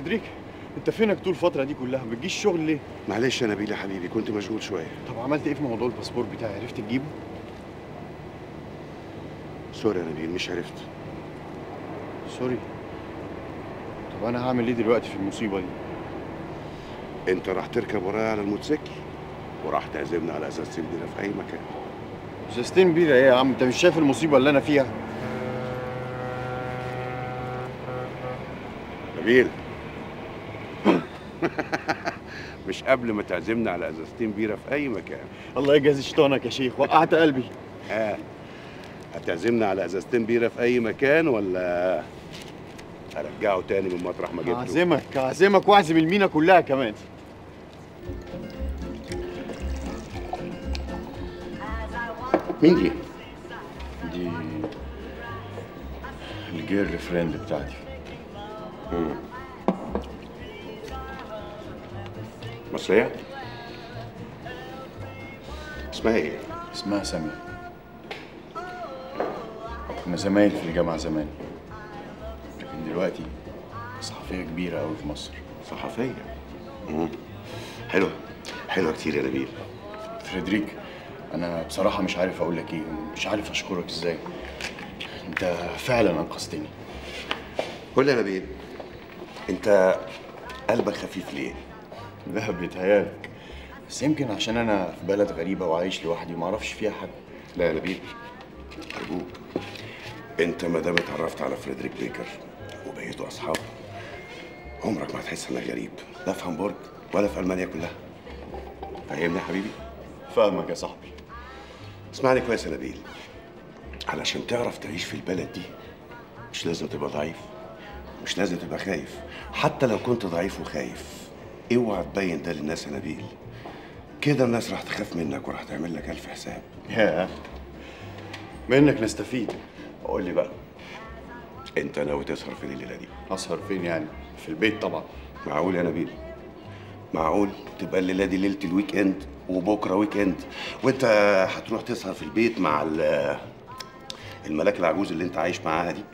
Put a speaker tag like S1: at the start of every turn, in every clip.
S1: فريدريك انت فينك طول الفتره دي كلها ما بتجيش الشغل ليه
S2: معلش يا نبيل يا حبيبي كنت مشغول شويه
S1: طب عملت ايه في موضوع الباسبور بتاعي عرفت تجيبه
S2: سوري يا نبيل مش عرفت
S1: سوري طب انا هعمل ايه دلوقتي في المصيبه دي
S2: انت راح تركب ورايا على الموتوسيكل وراح تعزمنا على اساس بينا في اي مكان
S1: ازازتين بيره ايه يا عم انت مش شايف المصيبه اللي انا فيها
S2: نبيل مش قبل ما تعزمنا على ازازتين بيره في اي مكان
S1: الله يجازي شيطانك يا شيخ وقعت قلبي
S2: ها هتعزمنا على ازازتين بيره في اي مكان ولا هرجعه تاني من مطرح ما جبته
S1: هعزمك هعزمك واعزم المينا كلها كمان
S2: مين دي
S1: دي الجيرل فريند بتاعتي
S2: مصريه اسمها ايه
S1: اسمها سامية كنا زمايل في الجامعة زمان لكن دلوقتي صحفية كبيرة أوي في مصر
S2: صحفيه مم. حلوه حلوه كتير يا نبيل
S1: فريدريك أنا بصراحة مش عارف أقول لك إيه مش عارف أشكرك إزاي أنت فعلا أنقذتني
S2: قول لي يا نبيل انت قلبك خفيف ليه
S1: ده بيتهيألك بس يمكن عشان أنا في بلد غريبة وعايش لوحدي ومعرفش فيها حد
S2: لا يا نبيل ارجوك انت ما دام اتعرفت على فريدريك بيكر وبقيتوا اصحاب عمرك ما هتحس انك غريب لا في هامبورج ولا في المانيا كلها فاهمني يا حبيبي
S1: فاهمك يا صاحبي
S2: اسمعني كويس يا نبيل علشان تعرف تعيش في البلد دي مش لازم تبقى ضعيف مش لازم تبقى خايف حتى لو كنت ضعيف وخايف اوعى تبين ده للناس يا نبيل كده الناس راح تخاف منك وراح تعمل لك الف حساب
S1: يا منك نستفيد قول لي بقى
S2: انت ناوي تسهر فين الليله دي
S1: أسهر فين يعني في البيت طبعا
S2: معقول يا نبيل معقول تبقى الليله دي ليله الويك اند وبكره ويك اند وانت هتروح تسهر في البيت مع ال- الملاك العجوز اللي انت عايش معاها دي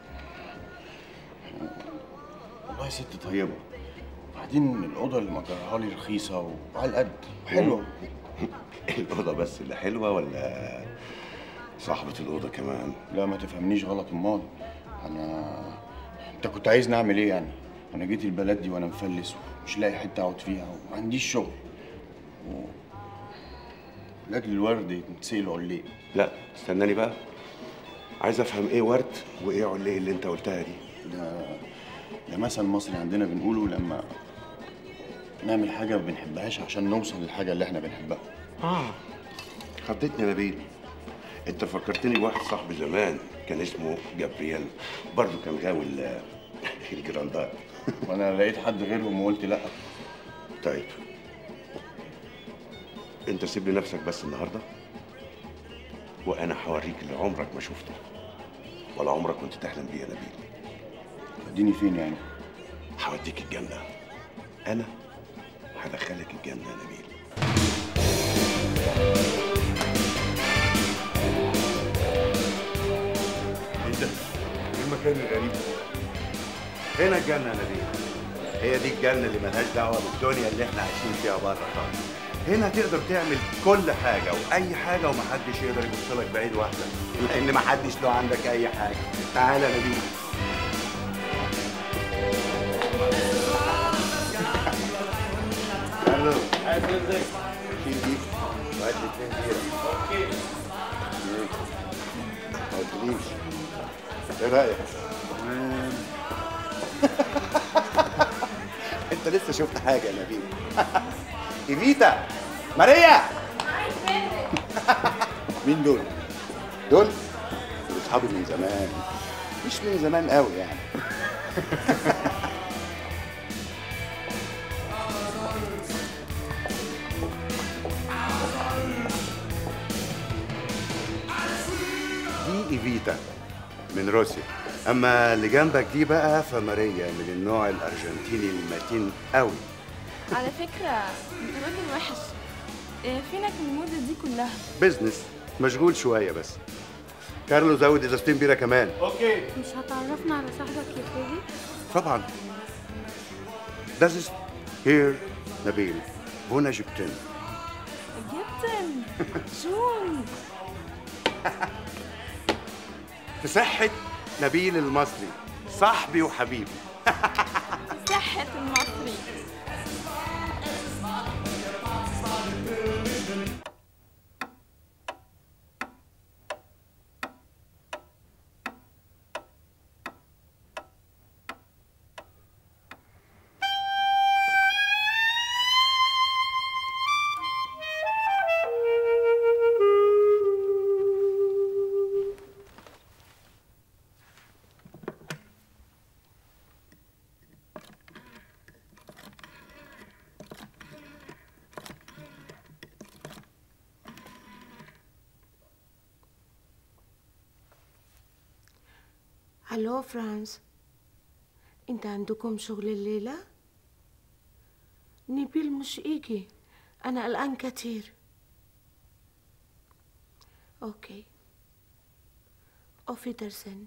S1: والله ست طيبة بعدين الأوضة اللي مجرها لي رخيصة وعلى القد حلوة
S2: الاوضه بس اللي حلوه ولا صاحبه الاوضه كمان
S1: لا ما تفهمنيش غلط امال أنا أنت كنت عايزني أعمل إيه يعني؟ أنا جيت البلد دي وأنا مفلس ومش لاقي حتة أقعد فيها وما عنديش شغل و... لأجل الورد يتسألوا عليه
S2: لا استناني بقى عايز افهم ايه ورد وايه عليه اللي انت قلتها دي
S1: ده ده مثل مصري عندنا بنقوله لما نعمل حاجة ما بنحبهاش عشان نوصل للحاجة اللي احنا بنحبها
S2: خضتني يا نبيل انت فكرتني بواحد صاحبي زمان كان اسمه جابرييل برضه كان غاوي ال- الجراندات
S1: وانا لقيت حد غيرهم وقلت لا
S2: طيب انت سيب لي نفسك بس النهارده وانا هوريك اللي عمرك ما شفته ولا عمرك كنت تحلم بيه يا نبيل
S1: اديني فين يعني
S2: هوديك الجنه انا هدخلك الجنه يا نبيل
S1: ايه ده؟ ايه المكان الغريب ده؟
S2: هنا الجنه يا نبيل هي دي الجنه اللي ملهاش دعوه بالدنيا اللي احنا عايشين فيها بره خالص هنا تقدر تعمل كل حاجه واي حاجه ومحدش يقدر يبص لك بعيد واحده لان محدش له عندك اي حاجه تعالى يا نبيل الو شيل دي وهات لي اتنين بيرة اوكي ما قلتليش ايه رايك؟ انت لسه شفت حاجه يا نبيل ايفيتا ماريا مين دول؟ دول؟ دول اصحابي من زمان مش من زمان قوي يعني دي ايفيتا من روسيا اما اللي جنبك دي بقى فماريا من النوع الارجنتيني المتين قوي
S3: على فكرة انت راجل وحش إيه، فينك من المدة دي كلها
S2: بزنس مشغول شويه بس كارلو زود ازازتين بيره كمان
S3: مش هتعرفنا على صاحبك يا فريدي
S2: طبعا Das ist hier نبيل هنا جبتين
S3: جبتن جون
S2: في صحة نبيل المصري صاحبي وحبيبي
S3: صحة المصري
S4: الو فرانس انت عندكم شغل الليلة؟ نبيل مش يجي انا قلقان كتير اوكي اوفي درسن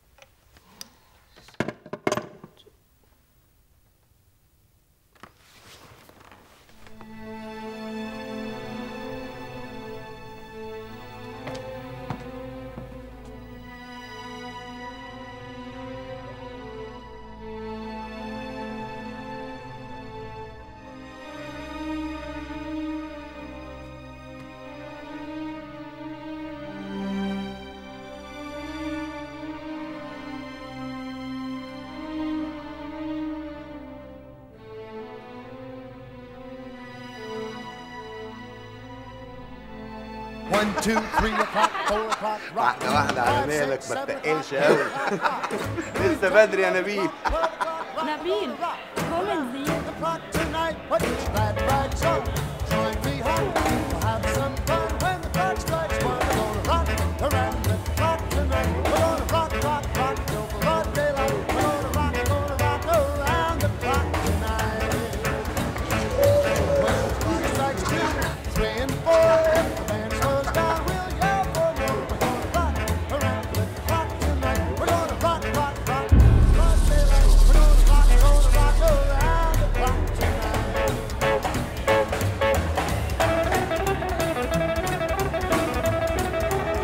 S5: One, two, three o'clock, four o'clock, rock.
S2: واحدة واحدة على مالك ما تتقلش قوي لسه بدري يا نبيل
S3: نبيل kommen Sie
S5: O'clock tonight, put your glad rags on. Join me home.